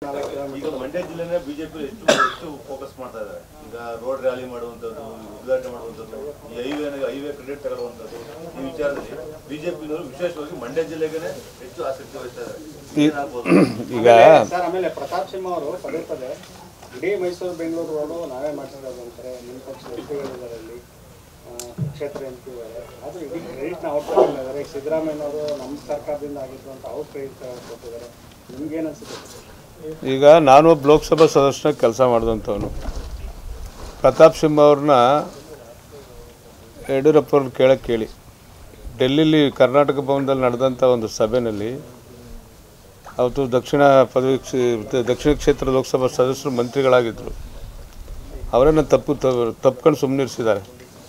ಈಗ ಮಂಡ್ಯ ಜಿಲ್ಲೆನೇ ಬಿಜೆಪಿ ಹೆಚ್ಚು ಹೆಚ್ಚು ಫೋಕಸ್ ಮಾಡ್ತಾ ಇದ್ದಾರೆ ಈಗ ರೋಡ್ ರ್ಯಾಲಿ ಮಾಡುವಂಥದ್ದು ಉದ್ಘಾಟನೆ ಮಾಡುವಂಥದ್ದು ಈ ಹೈವೇ ಹೈವೇ ಕ್ರೆಡಿಟ್ ತಗೊಳ್ಳುವಂಥದ್ದು ಈ ವಿಚಾರದಲ್ಲಿ ಬಿಜೆಪಿನವರು ವಿಶೇಷವಾಗಿ ಮಂಡ್ಯ ಜಿಲ್ಲೆಗೆ ಹೆಚ್ಚು ಆಸಕ್ತಿ ವಹಿಸ್ತಾ ಇದ್ದಾರೆ ಏನಾಗ್ಬೋದು ಈಗ ಸರ್ ಆಮೇಲೆ ಪ್ರತಾಪ್ ಸಿಂಹ ಅವರು ಪದೇ ಪದೇ ಇಡೀ ಮೈಸೂರು ಬೆಂಗಳೂರು ರೋಡು ನಾವೇ ಮಾಡ್ಸಿರೋದು ಅಂತಾರೆ ನಿಮ್ಮ ಪಕ್ಷದ ಎಂ ಪಿಗಳಿದ್ದಾರೆ ಅಲ್ಲಿ ಆ, ಕ್ಷೇತ್ರ ಎಂ ಪಿ ಇದ್ದಾರೆ ಅದು ಇಡೀ ಕ್ರೆಡಿಟ್ನ ಅವ್ರು ತಗೊಂಡಿದ್ದಾರೆ ಈಗ ಸಿದ್ದರಾಮಯ್ಯನವರು ನಮ್ಮ ಸರ್ಕಾರದಿಂದ ಆಗಿದ್ದು ಅಂತ ಅವ್ರು ಕ್ರೆಡಿಟ್ ಕೊಟ್ಟಿದ್ದಾರೆ ನಿಮ್ಗೇನು ಅನ್ಸುತ್ತೆ ಈಗ ನಾನು ಒಬ್ಬ ಲೋಕಸಭಾ ಸದಸ್ಯನಾಗಿ ಕೆಲಸ ಮಾಡಿದಂಥವನು ಪ್ರತಾಪ್ ಸಿಂಹ ಅವ್ರನ್ನ ಯಡಿಯೂರಪ್ಪ ಅವ್ರನ್ನ ಕೇಳಕ್ಕೆ ಕೇಳಿ ಡೆಲ್ಲಿಲಿ ಕರ್ನಾಟಕ ಭವನದಲ್ಲಿ ನಡೆದಂಥ ಒಂದು ಸಭೆಯಲ್ಲಿ ಅವತ್ತು ದಕ್ಷಿಣ ಪದವಿ ಕ್ಷೇ- ದಕ್ಷಿಣ ಕ್ಷೇತ್ರ ಲೋಕಸಭಾ ಸದಸ್ಯರು ಮಂತ್ರಿಗಳಾಗಿದ್ದರು ಅವರನ್ನು ತಪ್ಪು ತ- ತಪ್ಕೊಂಡು ಸುಮ್ಮನಿರಿಸಿದ್ದಾರೆ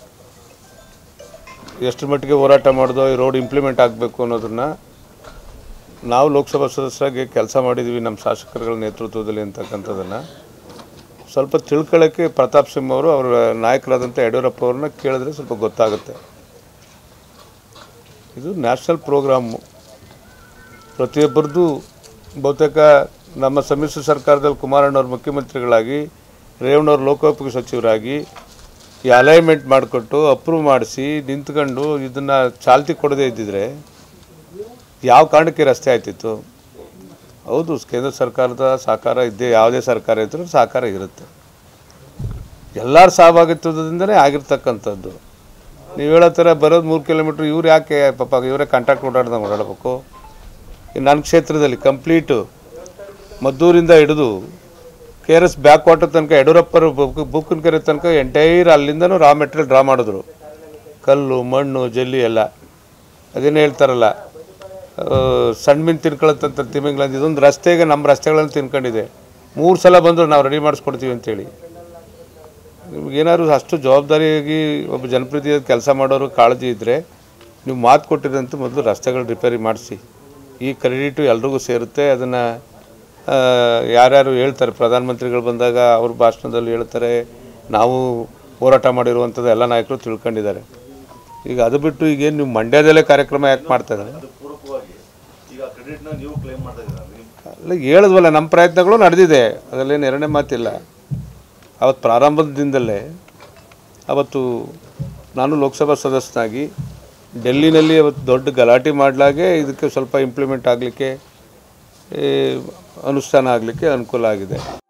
ಎಷ್ಟು ಮಟ್ಟಿಗೆ ಹೋರಾಟ ಮಾಡಿದೋ ಈ ರೋಡ್ ಇಂಪ್ಲಿಮೆಂಟ್ ಆಗಬೇಕು ಅನ್ನೋದನ್ನು ನಾವು ಲೋಕಸಭಾ ಸದಸ್ಯರಾಗಿ ಕೆಲಸ ಮಾಡಿದ್ವಿ ನಮ್ಮ ಶಾಸಕರುಗಳ ನೇತೃತ್ವದಲ್ಲಿ ಅಂತಕ್ಕಂಥದ್ದನ್ನು ಸ್ವಲ್ಪ ತಿಳ್ಕೊಳ್ಳೋಕ್ಕೆ ಪ್ರತಾಪ್ ಸಿಂಹ ಅವರು ಅವರ ನಾಯಕರಾದಂಥ ಯಡಿಯೂರಪ್ಪ ಅವ್ರನ್ನ ಕೇಳಿದ್ರೆ ಸ್ವಲ್ಪ ಗೊತ್ತಾಗುತ್ತೆ ಇದು ನ್ಯಾಷನಲ್ ಪ್ರೋಗ್ರಾಮು ಪ್ರತಿಯೊಬ್ಬರದ್ದು ಬಹುತೇಕ ನಮ್ಮ ಸಮ್ಮಿಶ್ರ ಸರ್ಕಾರದಲ್ಲಿ ಕುಮಾರಣ್ಣವ್ರು ಮುಖ್ಯಮಂತ್ರಿಗಳಾಗಿ ರೇವಣ್ಣವ್ರು ಲೋಕೋಪಯೋಗಿ ಸಚಿವರಾಗಿ ಈ ಅಲೈನ್ಮೆಂಟ್ ಮಾಡಿಕೊಟ್ಟು ಅಪ್ರೂವ್ ಮಾಡಿಸಿ ನಿಂತ್ಕೊಂಡು ಇದನ್ನು ಚಾಲ್ತಿ ಕೊಡದೇ ಇದ್ದಿದ್ರೆ ಯಾವ ಕಾರಣಕ್ಕೆ ರಸ್ತೆ ಆಯ್ತಿತ್ತು ಹೌದು ಕೇಂದ್ರ ಸರ್ಕಾರದ ಸಹಕಾರ ಇದ್ದೇ ಯಾವುದೇ ಸರ್ಕಾರ ಇದ್ರೂ ಸಹಕಾರ ಇರುತ್ತೆ ಎಲ್ಲರ ಸಹಭಾಗಿತ್ವದಿಂದನೇ ಆಗಿರ್ತಕ್ಕಂಥದ್ದು ನೀವು ಹೇಳೋ ಥರ ಬರೋದು ಮೂರು ಕಿಲೋಮೀಟ್ರ್ ಇವ್ರು ಯಾಕೆ ಪಾಪ ಇವರೇ ಕಾಂಟ್ರಾಕ್ಟ್ ಓಡಾಡ್ದಂಗೆ ಓಡಾಡಬೇಕು ಈ ನನ್ನ ಕ್ಷೇತ್ರದಲ್ಲಿ ಕಂಪ್ಲೀಟು ಮದ್ದೂರಿಂದ ಹಿಡಿದು K R S back water ತನಕ ಯಡಿಯೂರಪ್ಪರ ಬುಕ್ಕನ ಕೆರೆ ತನಕ ಎಂಟೈರ್ ಅಲ್ಲಿಂದನೂ ರಾ ಮೆಟೀರಿಯಲ್ ಡ್ರಾ ಮಾಡಿದ್ರು ಕಲ್ಲು ಮಣ್ಣು ಜಲ್ಲಿ ಎಲ್ಲ ಅದೇನು ಹೇಳ್ತಾರಲ್ಲ ಆ, ಸಣ್ಣ ಮೀನು ತಿನ್ಕೊಳತ್ತಂತ ತಿಮಿಂಗ್ಲಂದ ಇದೊಂದು ರಸ್ತೆಗೆ ನಮ್ಮ ರಸ್ತೆಗಳನ್ನು ತಿನ್ಕೊಂಡಿದೆ ಮೂರು ಸಲ ಬಂದರು ನಾವು ರೆಡಿ ಮಾಡಿಸ್ಕೊಡ್ತೀವಿ ಅಂತೇಳಿ ನಿಮ್ಗೇನಾದ್ರು ಅಷ್ಟು ಜವಾಬ್ದಾರಿಯಾಗಿ ಒಬ್ಬ ಜನಪ್ರತಿನಿಧಿ ಕೆಲಸ ಮಾಡೋರು ಕಾಳಜಿ ಇದ್ದರೆ ನೀವು ಮಾತು ಕೊಟ್ಟಿರಂತ ಮೊದಲು ರಸ್ತೆಗಳು ರಿಪೇರಿ ಮಾಡಿಸಿ ಈ ಕ್ರೆಡಿಟು ಎಲ್ರಿಗೂ ಸೇರುತ್ತೆ ಅದನ್ನು ಯಾರ್ಯಾರು ಹೇಳ್ತಾರೆ ಪ್ರಧಾನಮಂತ್ರಿಗಳು ಬಂದಾಗ ಅವ್ರ ಭಾಷಣದಲ್ಲಿ ಹೇಳ್ತಾರೆ ನಾವು ಹೋರಾಟ ಮಾಡಿರುವಂಥದ್ದು ಎಲ್ಲ ನಾಯಕರು ತಿಳ್ಕೊಂಡಿದ್ದಾರೆ ಈಗ ಅದು ಬಿಟ್ಟು ಈಗೇನು ನೀವು ಮಂಡ್ಯದಲ್ಲೇ ಕಾರ್ಯಕ್ರಮ ಯಾಕೆ ಮಾಡ್ತಾ ಇದ್ದಾರೆ ಅದು ಪೂರಕವಾಗಿ ಈಗ ಕ್ರೆಡಿಟ್ನ ನೀವು ಕ್ಲೇಮ್ ಮಾಡ್ತಾ ಇದ್ದೀರಾ ನೀವು ಅಲ್ಲ ಹೇಳಿದ್ವಲ್ಲ ನಮ್ಮ ಪ್ರಯತ್ನಗಳು ನಡೆದಿದೆ ಅದರಲ್ಲೇನು ಎರಡನೇ ಮಾತಿಲ್ಲ ಅವತ್ತು ಪ್ರಾರಂಭದ ದಿನದಲ್ಲೇ ಅವತ್ತು ನಾನು ಲೋಕಸಭಾ ಸದಸ್ಯನಾಗಿ ಡೆಲ್ಲಿನಲ್ಲಿ ಅವತ್ತು ದೊಡ್ಡ ಗಲಾಟೆ ಮಾಡಲಾಗೆ ಇದಕ್ಕೆ ಸ್ವಲ್ಪ ಇಂಪ್ಲಿಮೆಂಟ್ ಆಗಲಿಕ್ಕೆ ಅನುಷ್ಠಾನ ಆಗಲಿಕ್ಕೆ ಅನುಕೂಲ ಆಗಿದೆ